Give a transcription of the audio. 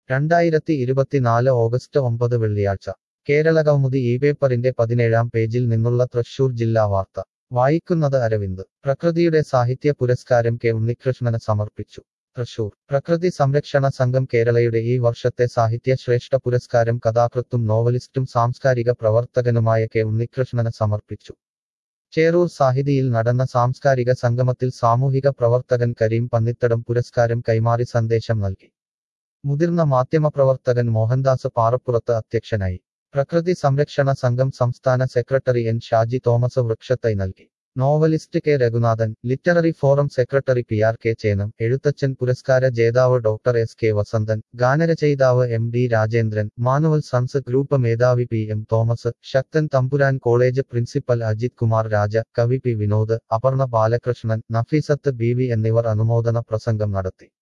രണ്ടായിരത്തി ഇരുപത്തിനാല് ഓഗസ്റ്റ് ഒമ്പത് വെള്ളിയാഴ്ച കേരളകൗമുദി ഈ പേപ്പറിന്റെ പതിനേഴാം പേജിൽ നിന്നുള്ള തൃശൂർ ജില്ലാ വാർത്ത വായിക്കുന്നത് അരവിന്ദ് പ്രകൃതിയുടെ സാഹിത്യ പുരസ്കാരം കെ ഉണ്ണികൃഷ്ണന് സമർപ്പിച്ചു തൃശൂർ പ്രകൃതി സംരക്ഷണ സംഘം കേരളയുടെ ഈ വർഷത്തെ സാഹിത്യ ശ്രേഷ്ഠ പുരസ്കാരം കഥാകൃത്തും നോവലിസ്റ്റും സാംസ്കാരിക പ്രവർത്തകനുമായ കെ ഉണ്ണികൃഷ്ണന് സമർപ്പിച്ചു ചേറൂർ സാഹിതിയിൽ നടന്ന സാംസ്കാരിക സംഗമത്തിൽ സാമൂഹിക പ്രവർത്തകൻ കരീം പന്നിത്തടം പുരസ്കാരം കൈമാറി സന്ദേശം നൽകി മുതിർന്ന മാധ്യമപ്രവർത്തകൻ മോഹൻദാസ് പാറപ്പുറത്ത് അധ്യക്ഷനായി പ്രകൃതി സംരക്ഷണ സംഘം സംസ്ഥാന സെക്രട്ടറി എൻ ഷാജി തോമസ് വൃക്ഷത്തൈ നൽകി novelist K Raghunathan literary forum secretary P R K Chenam Ezhuthachan പുരസ്കാര ജേതാവ് ഡോക്ടർ എസ് കെ വസന്തൻ ഗാനരചയിതാവ് M D Rajendran Manuel sons group മേധാവി P M Thomas Sakthan Thampuran college principal Ajith Kumar Raja കവി P Vinod Aparna Balakrishnan Nafeesath B V എന്നിവർ അനുമോദന പ്രസംഗം നടത്തി